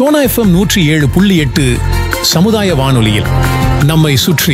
Sona FM நூற்றி ஏழு புள்ளி எட்டு சமுதாய வானொலியில் நம்மை சுற்றி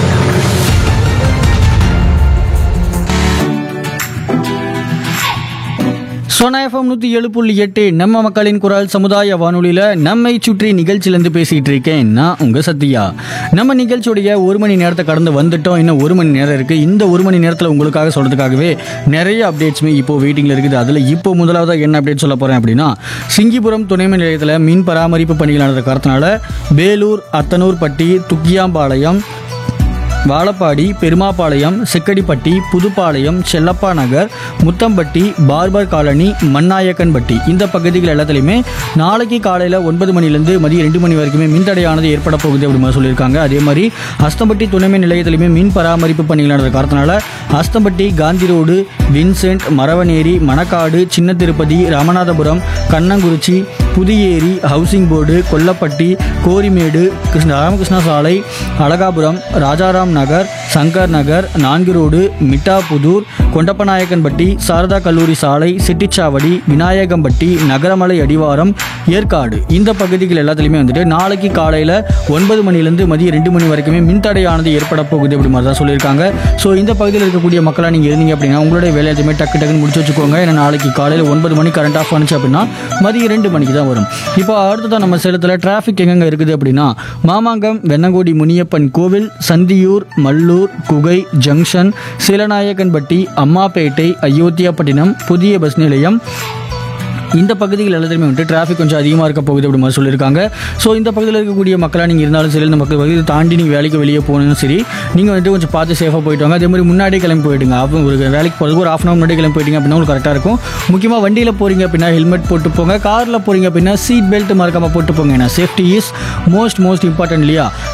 சோனா எஃப்எம் நூற்றி ஏழு புள்ளி எட்டு நம்ம மக்களின் குரல் சமுதாய வானொலியில் நம்மை சுற்றி நிகழ்ச்சியிலேருந்து பேசிகிட்டு இருக்கேன் நான் உங்கள் சத்யா நம்ம நிகழ்ச்சியுடைய ஒரு மணி நேரத்தை கடந்து வந்துட்டோம் இன்னும் ஒரு மணி நேரம் இருக்குது இந்த ஒரு மணி நேரத்தில் உங்களுக்காக சொல்கிறதுக்காகவே நிறைய அப்டேட்ஸுமே இப்போ வெயிட்டிங்கில் இருக்குது அதில் இப்போ முதலாவதாக என்ன அப்டேட் சொல்ல போகிறேன் அப்படின்னா சிங்கிபுரம் துணை மின் நிலையத்தில் மின் பராமரிப்பு பணிகள் நடந்த காரணத்தினால வேலூர் அத்தனூர்பட்டி துக்கியாம்பாளையம் வாழப்பாடி பெருமாபாளையம் செக்கடிப்பட்டி புதுப்பாளையம் செல்லப்பா நகர் முத்தம்பட்டி பார்பர் காலனி மண்ணாயக்கன்பட்டி இந்த பகுதிகள் எல்லாத்துலேயுமே நாளைக்கு காலையில் ஒன்பது மணிலேருந்து மதியம் ரெண்டு மணி வரைக்குமே மின்தடையானது ஏற்பட போகுது அப்படி மாதிரி சொல்லியிருக்காங்க அதே மாதிரி அஸ்தம்பட்டி துணைமின் நிலையத்திலையுமே மின் பராமரிப்பு பணிகள் நடந்த காரணத்தினால Asthampatti Gandhi road Vincent Maravaneri Manakkadu Chinna Tirupati Ramanathapuram Kannankurichi Puthiyeri housing board Kollapatti Gorimedu Krishna Ramakrishna சாலை அழகாபுரம் ராஜாராம் நகர் சங்கர் நகர் நான்கு ரோடு மிட்டாபுதூர் கொண்டப்பநாயக்கன்பட்டி சாரதா கல்லூரி சாலை சிட்டிச்சாவடி விநாயகம்பட்டி நகரமலை அடிவாரம் ஏற்காடு இந்த பகுதிகள் எல்லாத்துலேயுமே வந்துட்டு நாளைக்கு காலையில் ஒன்பது மணிலேருந்து மதியம் ரெண்டு மணி வரைக்குமே மின்தடையானது ஏற்பட போகுது அப்படி மாதிரி தான் சொல்லியிருக்காங்க ஸோ இந்த பகுதியில் இருக்கக்கூடிய மக்களாக நீங்கள் இருந்தீங்க அப்படின்னா உங்களுடைய வேலை எதுவுமே டக்கு டக்குன்னு முடிச்சு வச்சுக்கோங்க ஏன்னா நாளைக்கு காலையில் ஒன்பது மணி கரண்ட் ஆஃப் பண்ணுச்சு அப்படின்னா மதியம் ரெண்டு மணிக்கு தான் வரும் இப்போ அடுத்ததான் நம்ம சேலத்தில் டிராஃபிக் எங்கெங்க இருக்குது அப்படின்னா மாமாங்கம் வெண்ணங்கோடி முனியப்பன் கோவில் சந்தியூர் மல்லூர் குகை ஜங்ஷன் சீலநாயக்கன்பட்டி அம்மாப்பேட்டை அயோத்தியாப்பட்டினம் புதிய பஸ் நிலையம் இந்த பகுதிகள் எல்லாத்துலையுமே வந்துட்டு டிராஃபிக் கொஞ்சம் அதிகமாக இருக்க போகுது அப்படி மாதிரி சொல்லியிருக்காங்க ஸோ இந்த பகுதியில் இருக்கக்கூடிய மக்களாக நீங்கள் இருந்தாலும் சரி இந்த மக்கள் பகுதியை தாண்டி நீங்கள் வேலைக்கு வெளியே போகணும் சரி நீங்கள் வந்துட்டு கொஞ்சம் பார்த்து சேஃபாக போயிட்டு வாங்க அதே மாதிரி முன்னாடியே கிளம்பி போயிடுங்க அப்போ ஒரு வேலைக்கு போகிறதுக்கு ஒரு ஆஃப் அன் முன்னாடி கிளம்பி போயிட்டீங்க அப்படின்னா உங்களுக்கு கரெக்டாக இருக்கும் முக்கியமாக வண்டியில் போகிறீங்க அப்படின்னா ஹெல்மெட் போட்டு போங்க காரில் போகிறீங்க அப்படின்னா சீட் பெல்ட் மறக்காமல் போட்டு போங்க ஏன்னா safety is most most important இல்லையா